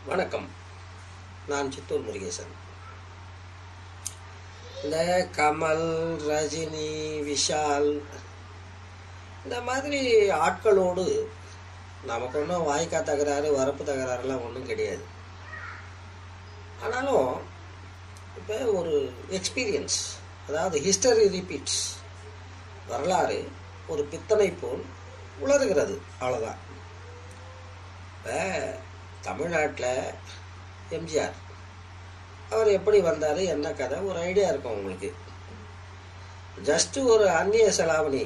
வணக்கம் நான் சித்தூர் முருகேசன் இந்த கமல் ரஜினி விஷால் இந்த மாதிரி ஆட்களோடு நமக்கு ஒன்றும் வாய்க்கா தகராறு வரப்பு தகராறுலாம் ஒன்றும் கிடையாது ஆனாலும் இப்போ ஒரு எக்ஸ்பீரியன்ஸ் அதாவது ஹிஸ்டரி ரிப்பீட்ஸ் வரலாறு ஒரு பித்தனை போல் உலருகிறது அவ்வளோதான் இப்போ தமிழ்நாட்டில் எம்ஜிஆர் அவர் எப்படி வந்தார் என்ன கதை ஒரு ஐடியா இருக்கும் உங்களுக்கு ஜஸ்ட் ஒரு அந்நிய செலாவணி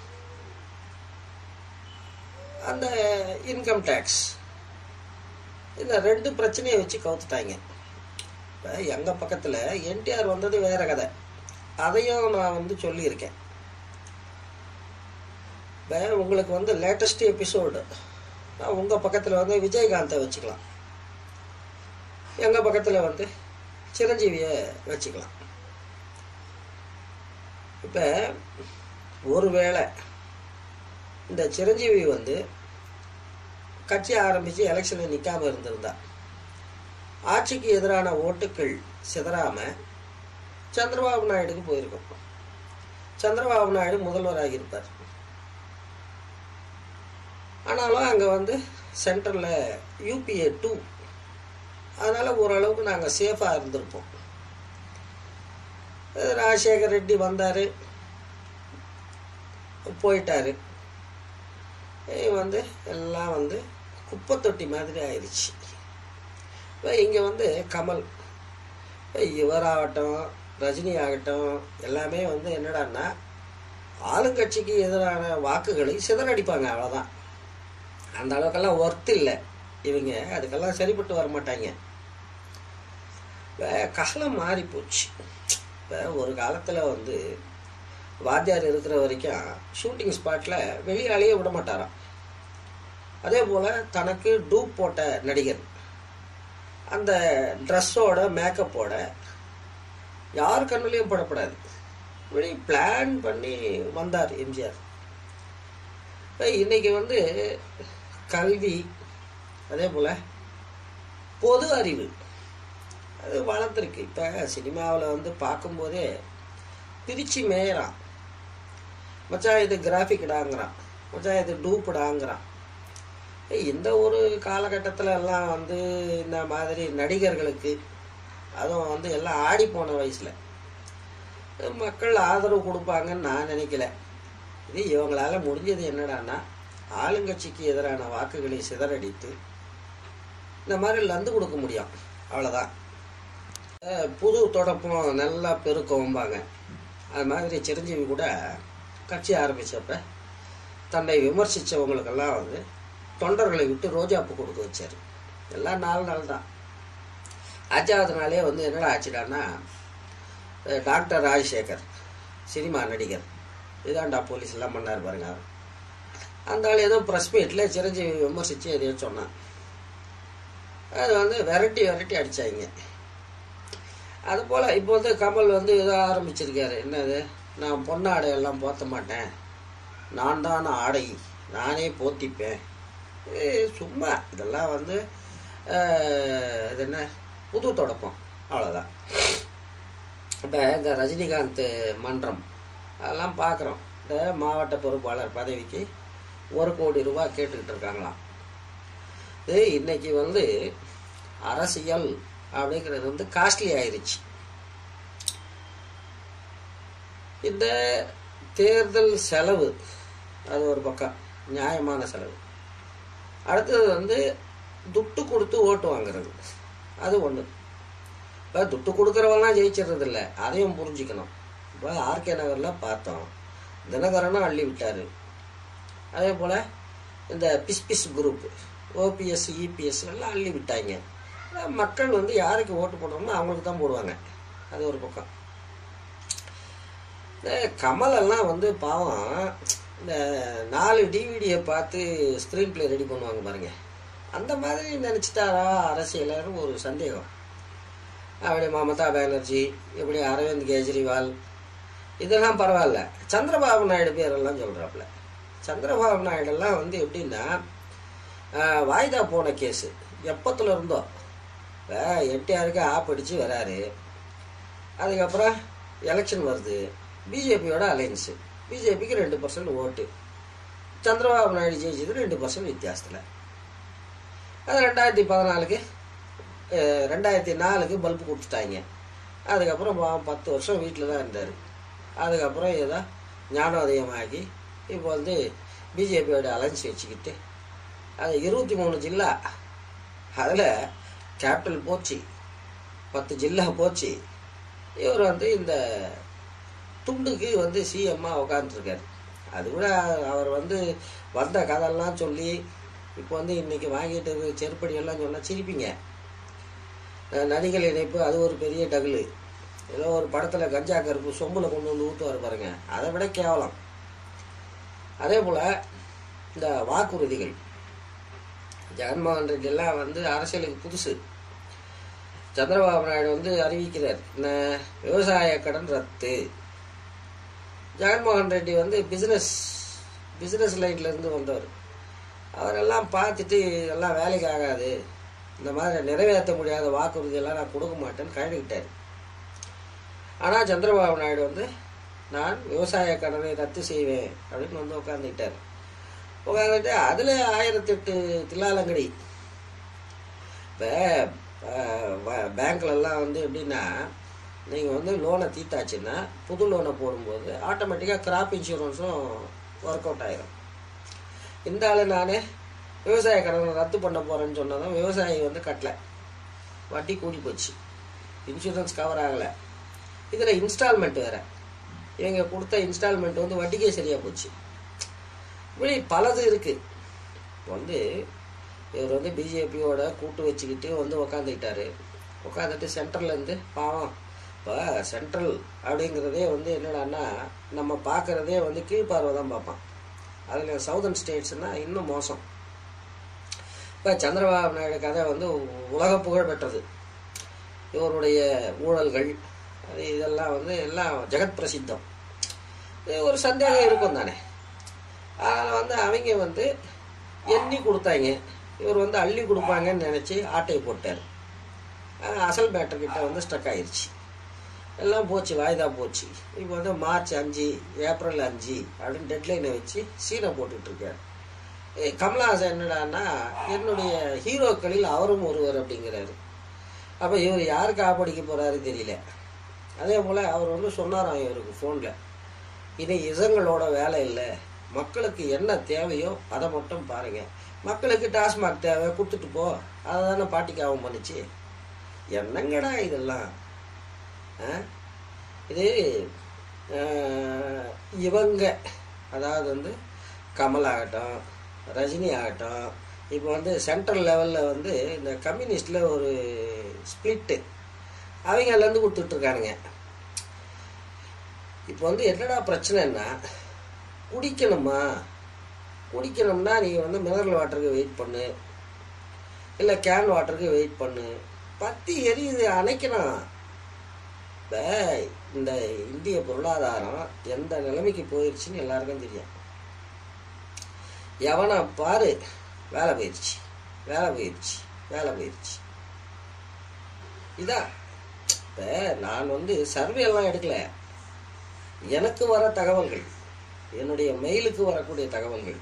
அந்த இன்கம் டேக்ஸ் இந்த ரெண்டு பிரச்சனையை வச்சு கவுத்துட்டாங்க இப்போ எங்கள் பக்கத்தில் என்டிஆர் வந்தது வேற கதை அதையும் நான் வந்து சொல்லியிருக்கேன் இப்போ உங்களுக்கு வந்து லேட்டஸ்ட் எபிசோடு உங்கள் பக்கத்தில் வந்து விஜயகாந்தை வச்சுக்கலாம் எங்கள் பக்கத்தில் வந்து சிரஞ்சீவியை வச்சுக்கலாம் இப்போ ஒருவேளை இந்த சிரஞ்சீவி வந்து கட்சி ஆரம்பித்து எலெக்ஷனில் நிற்காமல் இருந்திருந்தா ஆட்சிக்கு எதிரான ஓட்டுக்கள் சிதறாமல் சந்திரபாபு நாயுடுக்கு போயிருக்கும் சந்திரபாபு நாயுடு முதல்வராக இருப்பார் ஆனாலும் அங்கே வந்து சென்டரில் யூபிஏ டூ அதனால் ஓரளவுக்கு நாங்கள் சேஃபாக இருந்திருப்போம் ராஜசேகர் ரெட்டி வந்தார் போயிட்டார் வந்து எல்லாம் வந்து குப்பை தொட்டி மாதிரி ஆயிடுச்சு இப்போ இங்கே வந்து கமல் இப்போ இவராகட்டும் ரஜினி ஆகட்டும் எல்லாமே வந்து என்னடான்னா ஆளுங்கட்சிக்கு எதிரான வாக்குகளை சிதறடிப்பாங்க அவ்வளோதான் அந்த அளவுக்கெல்லாம் ஒர்த் இல்லை இவங்க அதுக்கெல்லாம் சரிப்பட்டு வர மாட்டாங்க இப்போ காலம் மாறி போச்சு இப்போ ஒரு காலத்தில் வந்து வாத்தியார் இருக்கிற வரைக்கும் ஷூட்டிங் ஸ்பாட்டில் வெளியாலேயே விட மாட்டாராம் அதே போல் தனக்கு டூப் போட்ட நடிகர் அந்த ட்ரெஸ்ஸோட மேக்கப்போட யார் கண்ணுலேயும் படப்படாது வெளி பிளான் பண்ணி வந்தார் எம்ஜிஆர் இன்னைக்கு வந்து கல்வி அதே போல் பொது அறிவு அது வளர்த்துருக்கு இப்போ சினிமாவில் வந்து பார்க்கும்போதே பிரித்து மேயறான் மச்சான் இது கிராஃபிக்டாங்கிறான் மச்சான் இது டூப்புடாங்கிறான் இந்த ஒரு காலகட்டத்தில் எல்லாம் வந்து இந்த மாதிரி நடிகர்களுக்கு அதுவும் வந்து எல்லாம் ஆடி போன வயசில் மக்கள் ஆதரவு கொடுப்பாங்கன்னு நான் நினைக்கல இது இவங்களால முடிஞ்சது என்னடான்னா ஆளுங்கட்சிக்கு எதிரான வாக்குகளை சிதறடித்து இந்த மாதிரி லந்து கொடுக்க முடியும் அவ்வளோதான் புது தொடப்பம் நல்லா பெருக்கம்பாங்க அது மாதிரி சிரஞ்சீவி கூட கட்சி ஆரம்பித்தப்ப தன்னை விமர்சித்தவங்களுக்கெல்லாம் வந்து தொண்டர்களை விட்டு ரோஜாப்பூ கொடுக்க வச்சார் எல்லாம் நாலு நாள் தான் அஞ்சாவது நாளே வந்து என்னடா ஆச்சுடான்னா டாக்டர் ராஜசேகர் சினிமா நடிகர் இதாண்டா போலீஸ் எல்லாம் பண்ணார் பாருங்க அந்த ஆள் ஏதோ ப்ரெஸ் மீட்டில் சிரஞ்சீவி விமர்சித்து எதையோ சொன்னான் அது வந்து வெரைட்டி வெரைட்டி அடித்தாங்க அதுபோல் இப்போ வந்து கமல் வந்து ஏதோ ஆரம்பிச்சிருக்காரு என்னது நான் பொன்னாடையெல்லாம் போற்ற மாட்டேன் நான் தான் ஆடை நானே போத்திப்பேன் சும்மா இதெல்லாம் வந்து இது என்ன புது தொடக்கம் அவ்வளோதான் இப்போ இந்த ரஜினிகாந்த் மன்றம் அதெல்லாம் பார்க்குறோம் இந்த மாவட்ட பொறுப்பாளர் பதவிக்கு ஒரு கோடி ரூபாய் கேட்டுக்கிட்டு இருக்காங்களாம் இது இன்னைக்கு வந்து அரசியல் அப்படிங்கிறது வந்து காஸ்ட்லி ஆயிடுச்சு இந்த தேர்தல் செலவு அது ஒரு பக்கம் நியாயமான செலவு அடுத்தது வந்து துட்டு கொடுத்து ஓட்டு வாங்குறது அது ஒன்று இப்போ துட்டு கொடுக்குறவெல்லாம் ஜெயிச்சிடுறது இல்லை அதையும் புரிஞ்சுக்கணும் இப்போ ஆர்கே நகரில் பார்த்தோம் தினகரனும் அள்ளி விட்டார் அதே போல் இந்த பிஸ் பிஸ் குரூப் ஓபிஎஸ் இபிஎஸ் எல்லாம் அள்ளி விட்டாங்க மக்கள் வந்து யாருக்கு ஓட்டு போடுறோமோ அவங்களுக்கு தான் போடுவாங்க அது ஒரு பக்கம் இந்த கமலெல்லாம் வந்து பாவம் இந்த நாலு டிவிடியை பார்த்து ஸ்க்ரீன் பிளே ரெடி பண்ணுவாங்க பாருங்க அந்த மாதிரி நினச்சிட்டாரா அரசியலர்னு ஒரு சந்தேகம் அப்படி மமதா பானர்ஜி இப்படி அரவிந்த் கெஜ்ரிவால் இதெல்லாம் பரவாயில்ல சந்திரபாபு நாயுடு பேரெல்லாம் சொல்கிறாப்புல சந்திரபாபு நாயுடெல்லாம் வந்து எப்படின்னா ஆஹ், வாய்தா போன கேஸு எப்பத்துல இருந்தோ என்டிஆருக்கு ஆப் அடித்து வராரு அதுக்கப்புறம் எலெக்ஷன் வருது பிஜேபியோட அலைன்ஸு பிஜேபிக்கு ரெண்டு பர்சன்ட் ஓட்டு சந்திரபாபு நாயுடு ஜெயிச்சது ரெண்டு பர்சன்ட் வித்தியாசத்தில் அது ரெண்டாயிரத்தி பதினாலுக்கு அஹ், ரெண்டாயிரத்தி நாலுக்கு பல்பு கொடுத்துட்டாங்க அதுக்கப்புறம் பாவம் பத்து வருஷம் வீட்டில் தான் இருந்தார் அதுக்கப்புறம் ஏதோ ஞானோதயமாகி இப்போ வந்து பிஜேபியோட அலைன்ஸ் வச்சுக்கிட்டு அது இருபத்தி மூணு ஜில்லா அதில் கேபிட்டல் போச்சு பத்து ஜில்லா போச்சு இவர் வந்து இந்த துண்டுக்கு வந்து சிஎம்மாக உட்காந்துருக்காரு அது கூட அவர் வந்து வந்த கதையெல்லாம் சொல்லி இப்போ வந்து இன்னைக்கு வாங்கிட்டு இருக்க செருப்படி எல்லாம் சொன்னால் சிரிப்பீங்க அஹ் நடிகள் இணைப்பு அது ஒரு பெரிய டகுலு ஏதோ ஒரு படத்தில் கஞ்சா கருப்பு சொம்பில் கொண்டு வந்து ஊற்றுவார் பாருங்க அதை விட கேவலம் அதே போல் இந்த வாக்குறுதிகள் ஜெகன்மோகன் ரெட்டி எல்லாம் வந்து அரசியலுக்கு புதுசு சந்திரபாபு நாயுடு வந்து அறிவிக்கிறார் என்ன விவசாய கடன் ரத்து ஜெகன்மோகன் ரெட்டி வந்து பிஸ்னஸ் பிஸ்னஸ் லைன்ல இருந்து வந்தவர் அவரெல்லாம் பார்த்துட்டு இதெல்லாம் வேலைக்கு ஆகாது இந்த மாதிரி நிறைவேற்ற முடியாத வாக்குறுதியெல்லாம் நான் கொடுக்க மாட்டேன்னு கழகிட்டார் ஆனால் சந்திரபாபு நாயுடு வந்து நான் விவசாய கடனை ரத்து செய்வேன் அப்படின்னு வந்து உட்காந்துக்கிட்டார் உட்காந்துட்டு அதில் ஆயிரத்தெட்டு தில்லாலங்கடி இப்போ பேங்க்லலாம் வந்து எப்படின்னா நீங்கள் வந்து லோனை தீத்தாச்சுன்னா புது லோனை போடும்போது ஆட்டோமேட்டிக்காக கிராப் இன்சூரன்ஸும் ஒர்க் அவுட் ஆயிரும் இந்த ஆள் நான் விவசாய கடனை ரத்து பண்ண போகிறேன்னு சொன்னதும் விவசாயி வந்து கட்டல வட்டி கூடி போச்சு இன்சூரன்ஸ் கவர் ஆகலை இதில் இன்ஸ்டால்மெண்ட் வேறு இவங்க கொடுத்த இன்ஸ்டால்மெண்ட் வந்து வட்டிக்கே சரியாக போச்சு இப்படி பலது இருக்குது வந்து இவர் வந்து பிஜேபியோட கூட்டு வச்சுக்கிட்டு வந்து உக்காந்துக்கிட்டாரு உட்காந்துட்டு சென்ட்ரல்லேருந்து பாவம் இப்போ சென்ட்ரல் அப்படிங்கிறதே வந்து என்னடான்னா நம்ம பார்க்குறதே வந்து கீழ்பார்வை தான் பார்ப்பான் அதில் சவுதர்ன் ஸ்டேட்ஸ்னால் இன்னும் மோசம் இப்போ சந்திரபாபு நாயுடு கதை வந்து உலக புகழ் பெற்றது இவருடைய ஊழல்கள் அது இதெல்லாம் வந்து எல்லாம் ஜெகத் பிரசித்தம் இது ஒரு சந்தேகம் இருக்கும் தானே அதில் வந்து அவங்க வந்து எண்ணி கொடுத்தாங்க இவர் வந்து அள்ளி கொடுப்பாங்கன்னு நினச்சி ஆட்டை போட்டார் அஹ் அசல் பேட்டர் கிட்ட வந்து ஸ்டக் ஆயிருச்சு எல்லாம் போச்சு வாய்தா போச்சு இப்போ வந்து மார்ச் அஞ்சு ஏப்ரல் அஞ்சு அப்படின்னு டெட்லைனை வச்சு சீனை போட்டுட்டு இருக்காரு ஏய், கமலஹாசன் என்னடான்னா என்னுடைய ஹீரோக்களில் அவரும் ஒருவர் அப்படிங்கிறாரு அப்போ இவர் யாருக்கு ஆப்படிக்க போறாரு தெரியல அதே போல் அவர் வந்து சொன்னாராம் இவருக்கு ஃபோனில் இது இசங்களோட வேலை இல்லை மக்களுக்கு என்ன தேவையோ அதை மட்டும் பாருங்க மக்களுக்கு டாஸ்மாக் தேவை கொடுத்துட்டு போ அதை தானே பாட்டிக்காவும் பண்ணுச்சு என்னங்கடா இதெல்லாம் ஆ? இது ஆஹ், இவங்க அதாவது வந்து கமல் ஆகட்டும் ரஜினி ஆகட்டும் இப்போ வந்து சென்ட்ரல் லெவலில் வந்து இந்த கம்யூனிஸ்டில் ஒரு ஸ்பிளிட்டு அவங்கலேருந்து கொடுத்துட்ருக்கானுங்க இப்போ வந்து என்னடா பிரச்சனைன்னா குடிக்கணுமா குடிக்கணும்னா நீங்கள் வந்து மினரல் வாட்டருக்கு வெயிட் பண்ணு இல்லை கேன் வாட்டருக்கு வெயிட் பண்ணு பத்தி எரியுது அணைக்கணும் இப்போ இந்த இந்திய பொருளாதாரம் எந்த நிலைமைக்கு போயிடுச்சுன்னு எல்லாருக்கும் தெரியும் எவனை பாரு வேலை போயிடுச்சு வேலை போயிடுச்சு வேலை போயிடுச்சு இதான் இப்போ நான் வந்து சர்வே எல்லாம் எடுக்கல எனக்கு வர தகவல்கள் என்னுடைய மெயிலுக்கு வரக்கூடிய தகவல்கள்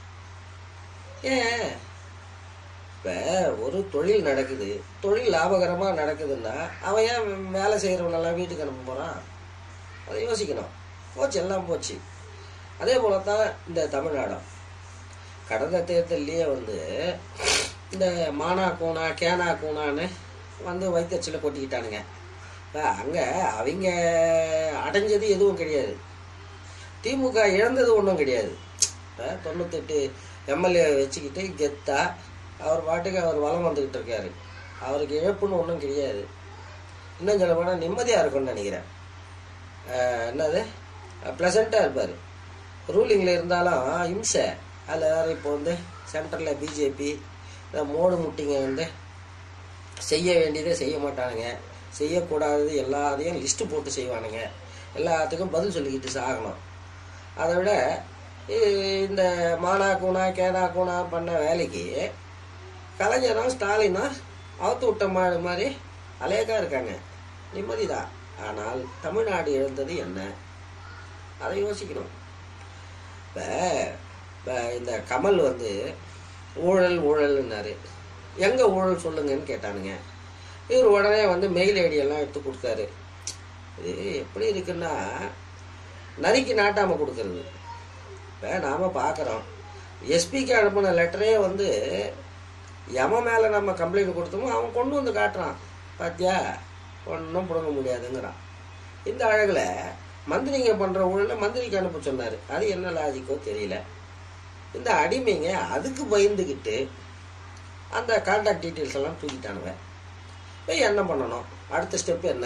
ஏன் இப்போ ஒரு தொழில் நடக்குது தொழில் லாபகரமாக நடக்குதுன்னா அவன் ஏன் வேலை செய்கிறவனெல்லாம் வீட்டுக்கு அனுப்ப போகிறான் அதை யோசிக்கணும் போச்சு எல்லாம் போச்சு அதே போல தான் இந்த தமிழ்நாடும் கடந்த தேர்தல்லையே வந்து இந்த மானா கூனா கேனா கூனான்னு வந்து வைத்தறிச்சல கொட்டிக்கிட்டானுங்க அங்கே அவங்க அடைஞ்சது எதுவும் கிடையாது திமுக இழந்தது ஒன்றும் கிடையாது இப்போ தொண்ணூத்தெட்டு எம்எல்ஏ வச்சுக்கிட்டு கெத்தா அவர் பாட்டுக்கு அவர் வளம் வந்துக்கிட்டு இருக்காரு அவருக்கு இழப்புன்னு ஒன்றும் கிடையாது இன்னும் சொல்ல போனால் நிம்மதியாக இருக்கும்னு நினைக்கிறேன் அஹ் என்னது ப்ளசண்ட்டாக இருப்பார் ரூலிங்கில் இருந்தாலும் இம்சை அதில் வேறு இப்போ வந்து சென்டரில் பிஜேபி இந்த மோடு முட்டிங்க வந்து செய்ய வேண்டியதை செய்ய மாட்டானுங்க செய்யக்கூடாதது எல்லாத்தையும் லிஸ்ட்டு போட்டு செய்வானுங்க எல்லாத்துக்கும் பதில் சொல்லிக்கிட்டு சாகணும் அதை விட இ- இந்த மானா கூனா கேனா கூனா பண்ண வேலைக்கு கலைஞரும் ஸ்டாலினும் அவுத்து விட்ட மாடு மாதிரி அலேக்கா இருக்காங்க நிம்மதிதான் ஆனால் தமிழ்நாடு இழந்தது என்ன அதை யோசிக்கணும் இப்போ இப்போ இந்த கமல் வந்து ஊழல் ஊழல்னாரு எங்கே ஊழல் சொல்லுங்கன்னு கேட்டானுங்க இவர் உடனே வந்து மெயில் ஐடியெல்லாம் எடுத்து கொடுத்தாரு இது எப்படி இருக்குன்னா நரிக்கு நாட்டாமல் கொடுக்கறது இப்போ நாம் பார்க்குறோம் எஸ்பிக்கு அனுப்பின லெட்டரே வந்து எவன் மேலே நம்ம கம்ப்ளைண்ட் கொடுத்தோமோ அவன் கொண்டு வந்து காட்டுறான் பாத்தியா ஒன்றும் பிடுங்க முடியாதுங்கிறான் இந்த அழகில் மந்திரிங்க பண்ணுற ஊழலை மந்திரிக்கு அனுப்ப சொன்னார் அது என்ன லாஜிக்கோ தெரியல இந்த அடிமைங்க அதுக்கு பயந்துக்கிட்டு அந்த கான்டாக்ட் டீட்டெயில்ஸ் எல்லாம் தூக்கிட்டானுங்க இப்போ என்ன பண்ணணும் அடுத்த ஸ்டெப் என்ன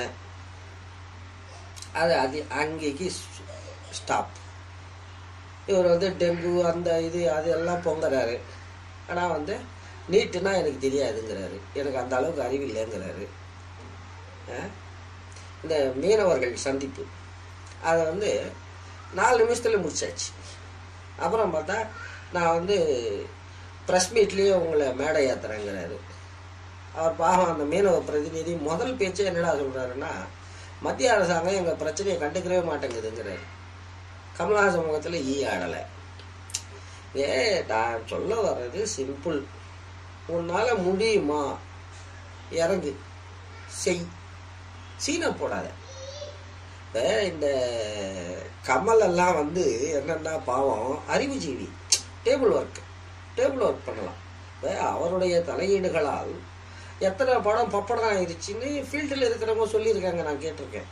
அது அது அங்கேக்கு ஸ்டாப் இவர் வந்து டெங்கு அந்த இது அது எல்லாம் பொங்குறாரு ஆனால் வந்து நீட்டுனா எனக்கு தெரியாதுங்கிறாரு எனக்கு அந்த அளவுக்கு அறிவு இல்லைங்கிறாரு ஆ? இந்த மீனவர்கள் சந்திப்பு அதை வந்து நாலு நிமிஷத்தில் முடிச்சாச்சு அப்புறம் பார்த்தா நான் வந்து ப்ரெஸ் மீட்லேயே உங்களை மேடை ஏற்றுறேங்கிறாரு அவர் பாவம் அந்த மீனவ பிரதிநிதி முதல் பேச்சே என்னடா சொல்கிறாருன்னா மத்திய அரசாங்கம் எங்கள் பிரச்சனையை கண்டுக்கவே மாட்டேங்குதுங்கிறாரு கமலஹாசன் முகத்தில் ஈ ஆடலை ஏ நான் சொல்ல வர்றது சிம்பிள் உன்னால் முடியுமா இறங்கு செய் சீனை போடாத இப்போ இந்த கமல் எல்லாம் வந்து என்னென்னா பாவம் அறிவுஜீவி டேபிள் ஒர்க் டேபிள் ஒர்க் பண்ணலாம் இப்போ அவருடைய தலையீடுகளால் எத்தனை படம் பப்படம் ஆயிடுச்சுன்னு ஃபீல்டில் இருக்கிறவங்க சொல்லியிருக்காங்க நான் கேட்டிருக்கேன்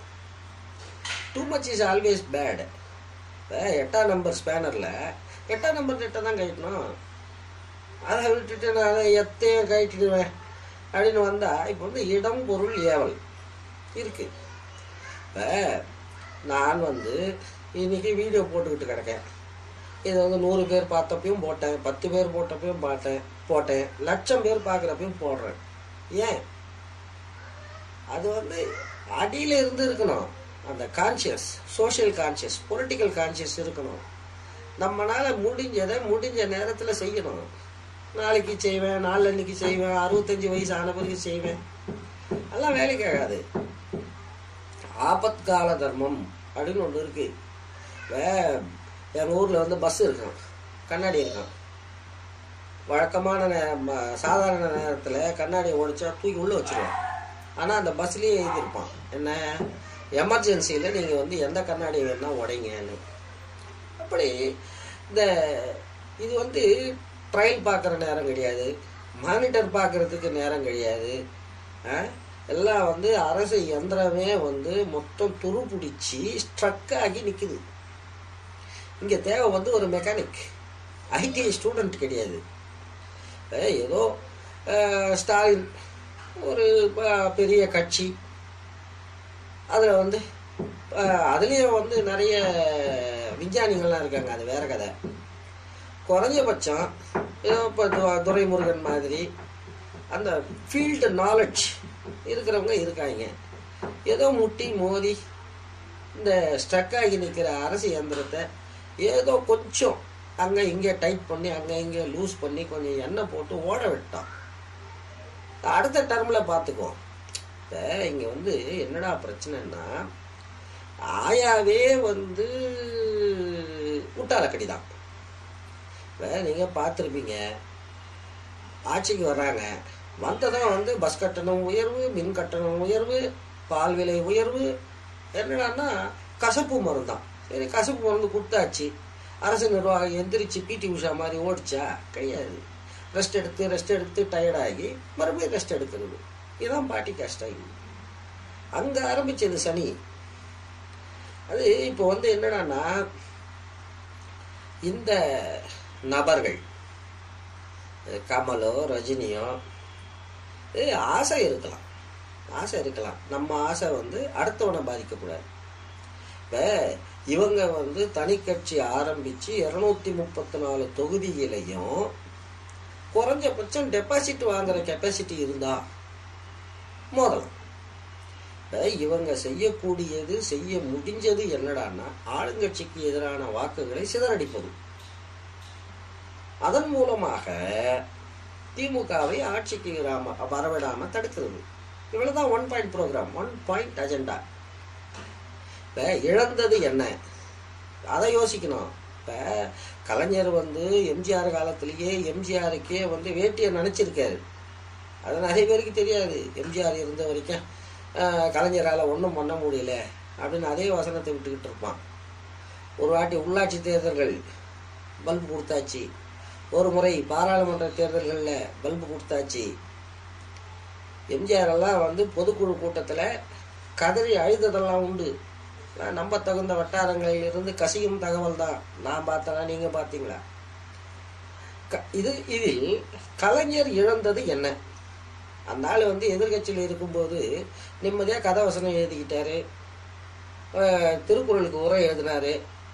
too much is always bad இப்போ எட்டாம் நம்பர் ஸ்பேனரில் எட்டாம் நம்பர் நெட்டை தான் கட்டணும் அதை விட்டுட்டு நான் அதை எத்தையும் கட்டிடுவேன் அப்படின்னு வந்தால் இப்போ வந்து இடம் பொருள் ஏவல் இருக்கு இப்போ நான் வந்து இன்னைக்கு வீடியோ போட்டுக்கிட்டு கிடக்கேன் இதை வந்து நூறு பேர் பார்த்தப்பையும் போட்டேன் பத்து பேர் போட்டப்பையும் பார்த்தேன் போட்டேன் லட்சம் பேர் பார்க்குறப்பையும் போடுறேன் ஏன் அது வந்து அடியில் இருந்து இருக்கணும் அந்த conscious social conscious political conscious இருக்கணும் நம்மளால முடிஞ்சதை முடிஞ்ச நேரத்தில் செய்யணும் நாளைக்கு செய்வேன் நாளன்னைக்கு செய்வேன் அறுபத்தஞ்சு வயசு ஆன பிறகு செய்வேன் அதெல்லாம் வேலைக்கு ஆகாது ஆபத்கால தர்மம் அப்படின்னு ஒன்று இருக்கு இப்போ எங்கள் ஊரில் வந்து பஸ் இருக்கும் கண்ணாடி இருக்கும் வழக்கமான நே ம- சாதாரண நேரத்தில் கண்ணாடியை உடைச்சா தூக்கி உள்ளே வச்சிருவோம் ஆனால் அந்த பஸ்லேயே எழுதியிருப்பான் என்ன எமர்ஜென்சியில் நீங்கள் வந்து எந்த கண்ணாடி வேணால் உடைங்கன்னு அப்படி இந்த இது வந்து ட்ரையல் பார்க்குற நேரம் கிடையாது மானிட்டர் பார்க்குறதுக்கு நேரம் கிடையாது ஆ? எல்லாம் வந்து அரசு எந்திரமே வந்து மொத்தம் துரு பிடிச்சி ஸ்ட்ரக் ஆகி நிற்குது இங்கே தேவை வந்து ஒரு மெக்கானிக் ஐடி ஸ்டூடெண்ட் கிடையாது இப்ப ஏதோ அஹ், ஸ்டாலின் ஒரு ப- பெரிய கட்சி அதில் வந்து அஹ், அதுலேயும் வந்து நிறைய விஞ்ஞானிகள்லாம் இருக்காங்க அது வேற கதை குறைஞ்சபட்சம் ஏதோ இப்போ துரைமுருகன் மாதிரி அந்த ஃபீல்டு நாலேஜ் இருக்கிறவங்க இருக்காங்க ஏதோ முட்டி மோதி இந்த ஸ்ட்ரக் ஆகி நிற்கிற அரசு இயந்திரத்தை ஏதோ கொஞ்சம் அங்கே இங்கே டைட் பண்ணி அங்கே இங்கே லூஸ் பண்ணி கொஞ்சம் எண்ணெய் போட்டு ஓட விட்டான் அடுத்த டர்மில் பார்த்துக்குவோம் இப்போ இங்கே வந்து என்னடா பிரச்சனைன்னா ஆயாவே வந்து முட்டாளக்கடி தான் இப்போ நீங்கள் பார்த்துருப்பீங்க ஆட்சிக்கு வர்றாங்க வந்ததும் வந்து பஸ் கட்டணம் உயர்வு மின் கட்டணம் உயர்வு பால் விலை உயர்வு என்னடான்னா கசப்பு மருந்தான் சரி கசப்பு மருந்து கொடுத்தாச்சு அரசு நிர்வாகம் எந்திரிச்சு பிடி உஷா மாதிரி ஓடிச்சா கிடையாது ரெஸ்ட் எடுத்து ரெஸ்ட் எடுத்து டயர்டாகி மறுபடியும் ரெஸ்ட் எடுக்கிறது இதுதான் பாட்டி கஷ்டம் அங்கே ஆரம்பிச்சது சனி அது இப்போ வந்து என்னடான்னா இந்த நபர்கள் அஹ் கமலோ ரஜினியோ இது ஆசை இருக்கலாம் ஆசை இருக்கலாம் நம்ம ஆசை வந்து அடுத்தவனை பாதிக்கக்கூடாது இப்போ இவங்க வந்து தனி கட்சி ஆரம்பித்து இரநூத்தி முப்பத்தி நாலு தொகுதியிலையும் குறைஞ்சபட்சம் டெபாசிட் வாங்குற கெப்பாசிட்டி இருந்தா மோதலாம் இப்போ இவங்க செய்யக்கூடியது செய்ய முடிஞ்சது என்னடான்னா ஆளுங்கட்சிக்கு எதிரான வாக்குகளை சிதறடிப்பது அதன் மூலமாக திமுகவை ஆட்சிக்கு ராம வரவிடாம தடுக்கிறது இவ்வளவுதான் one point program one point agenda இப்போ இழந்தது என்ன அதை யோசிக்கணும் இப்போ கலைஞர் வந்து எம்ஜிஆர் காலத்திலேயே எம்ஜிஆருக்கே வந்து வேட்டியை நினச்சிருக்காரு அது நிறைய பேருக்கு தெரியாது எம்ஜிஆர் இருந்த வரைக்கும் ஆஹ், கலைஞரால் ஒன்றும் பண்ண முடியல அப்படின்னு அதே வசனத்தை விட்டுக்கிட்டு இருப்பான் ஒரு வாட்டி உள்ளாட்சி தேர்தல்கள் பல்பு கொடுத்தாச்சு ஒரு முறை பாராளுமன்ற தேர்தல்களில் பல்பு கொடுத்தாச்சு எம்ஜிஆர் எல்லாம் வந்து பொதுக்குழு கூட்டத்தில் கதறி அழுததெல்லாம் உண்டு நான் நம்ப தகுந்த வட்டாரங்களில் இருந்து கசியும் தகவல் தான் நான் பார்த்தனா நீங்கள் பார்த்தீங்களா க- இது இதில் கலைஞர் இழந்தது என்ன அந்த ஆள் வந்து எதிர்கட்சியில் இருக்கும்போது நிம்மதியாக கதை வசனம் எழுதிக்கிட்டாரு அஹ் திருக்குறளுக்கு உரை எழுதினாரு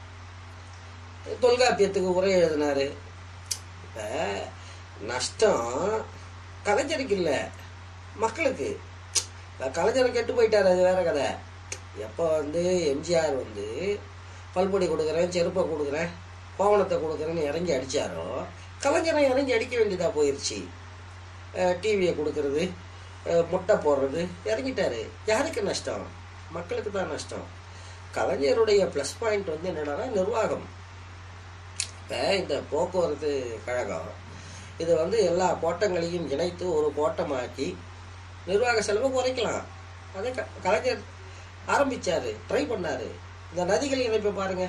தொல்காப்பியத்துக்கு உரை எழுதினாரு இப்போ நஷ்டம் கலைஞருக்கு இல்லை மக்களுக்கு இப்ப கலைஞர் கெட்டு போயிட்டார் அது வேற கதை எப்போ வந்து எம்ஜிஆர் வந்து பல்பொடி கொடுக்குறேன் செருப்பை கொடுக்குறேன் கோவணத்தை கொடுக்குறேன்னு இறங்கி அடிச்சாரோ கலைஞரை இறங்கி அடிக்க வேண்டியதாக போயிடுச்சு டிவியை கொடுக்கறது அஹ் முட்டை போடுறது இறங்கிட்டாரு யாருக்கு நஷ்டம் மக்களுக்கு தான் நஷ்டம் கலைஞருடைய ப்ளஸ் பாயிண்ட் வந்து என்னன்னா நிர்வாகம் இப்போ இந்த போக்குவரத்து கழகம் இது வந்து எல்லா கோட்டங்களையும் இணைத்து ஒரு கோட்டமாக்கி நிர்வாக செலவை குறைக்கலாம் அதை க கலைஞர் ஆரம்பிச்சாரு ட்ரை பண்ணாரு இந்த நதிகள் இணைப்பை பாருங்க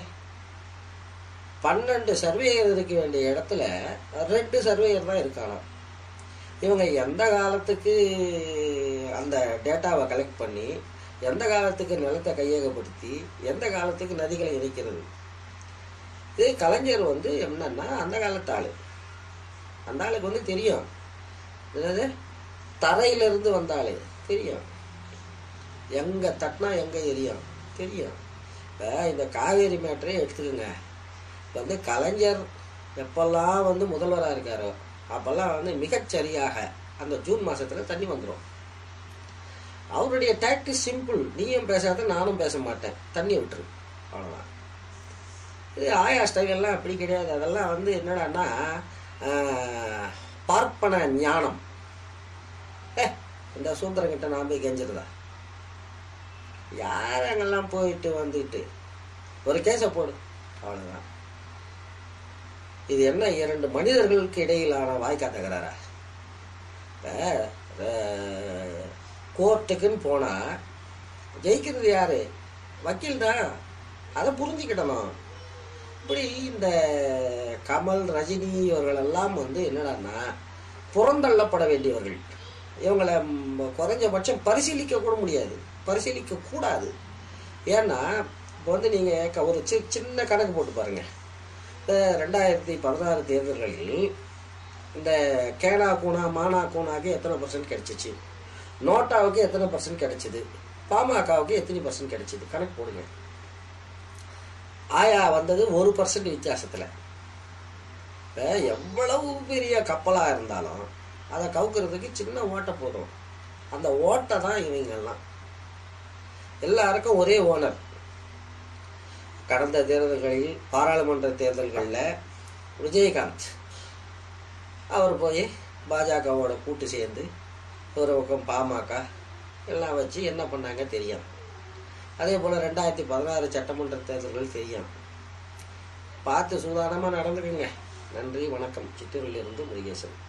பன்னெண்டு சர்வேயர் இருக்க வேண்டிய இடத்துல ரெண்டு சர்வேயர் தான் இருக்கானாம் இவங்க எந்த காலத்துக்கு அந்த டேட்டாவை கலெக்ட் பண்ணி எந்த காலத்துக்கு நிலத்தை கையகப்படுத்தி எந்த காலத்துக்கு நதிகளை இணைக்கிறது இது கலைஞர் வந்து என்னன்னா அந்த காலத்து ஆளு அந்த ஆளுக்கு வந்து தெரியும் என்னது தரையிலிருந்து வந்த ஆளு தெரியும் எங்க தட்டினா எங்க எரியும் தெரியும் இப்போ இந்த காவேரி மேட்டரே எடுத்துக்கோங்க இப்போ வந்து கலைஞர் எப்பெல்லாம் வந்து முதல்வராக இருக்காரோ அப்பெல்லாம் வந்து மிகச்சரியாக அந்த ஜூன் மாசத்துல தண்ணி வந்துடும் அவருடைய டாக்டிஸ் சிம்பிள் நீயும் பேசாத நானும் பேச மாட்டேன் தண்ணி விட்டுரு அவ்வளோதான் இது ஆயா ஸ்டைலெல்லாம் அப்படி கிடையாது அதெல்லாம் வந்து என்னடான்னா ஆஹ், பார்ப்பன ஞானம் ஏ இந்த சூத்திரங்கிட்ட நான் போய் கெஞ்சிருதா யார் அங்கெல்லாம் போயிட்டு வந்துட்டு ஒரு கேஸை போடு அவ்வளோதான் இது என்ன இரண்டு மனிதர்களுக்கு இடையிலான வாய்க்கா தகராறா இப்போ கோர்ட்டுக்குன்னு போனால் ஜெயிக்கிறது யாரு வக்கீல் தான் அதை புரிஞ்சுக்கிடணும் இப்படி இந்த கமல் ரஜினி இவர்களெல்லாம் வந்து என்னடான்னா புறந்தள்ளப்பட வேண்டியவர்கள் இவங்களை ம், குறைஞ்சபட்சம் பரிசீலிக்க கூட முடியாது பரிசீலிக்க கூடாது ஏன்னா இப்போ வந்து நீங்கள் ஒரு சி சின்ன கணக்கு போட்டு பாருங்க இந்த ரெண்டாயிரத்தி பதினாறு தேர்தல்களில் இந்த கேனா கூனா மானா கூனாக்கு எத்தனை பர்சன்ட் கிடைச்சிச்சு நோட்டாவுக்கு எத்தனை பர்சன்ட் கிடைச்சிது பாமகவுக்கு எத்தனை பர்சன்ட் கிடைச்சிது கணக்கு போடுங்க ஆயா வந்தது ஒரு பர்சன்ட் வித்தியாசத்தில் இப்போ எவ்வளவு பெரிய கப்பலாக இருந்தாலும் அதை கவுக்கிறதுக்கு சின்ன ஓட்டை போதும் அந்த ஓட்டை தான் இவங்கெல்லாம் எல்லாருக்கும் ஒரே ஓனர் கடந்த தேர்தல்களில் பாராளுமன்ற தேர்தல்களில் விஜயகாந்த் அவர் போய் பாஜகவோட கூட்டு சேர்ந்து ஒரு பக்கம் பாமக எல்லாம் வச்சு என்ன பண்ணாங்க தெரியும் அதே போல் ரெண்டாயிரத்தி பதினாறு சட்டமன்ற தேர்தல்கள் தெரியும் பார்த்து சூதானமாக நடந்துக்குங்க நன்றி வணக்கம் சித்தூரிலிருந்து முருகேசன்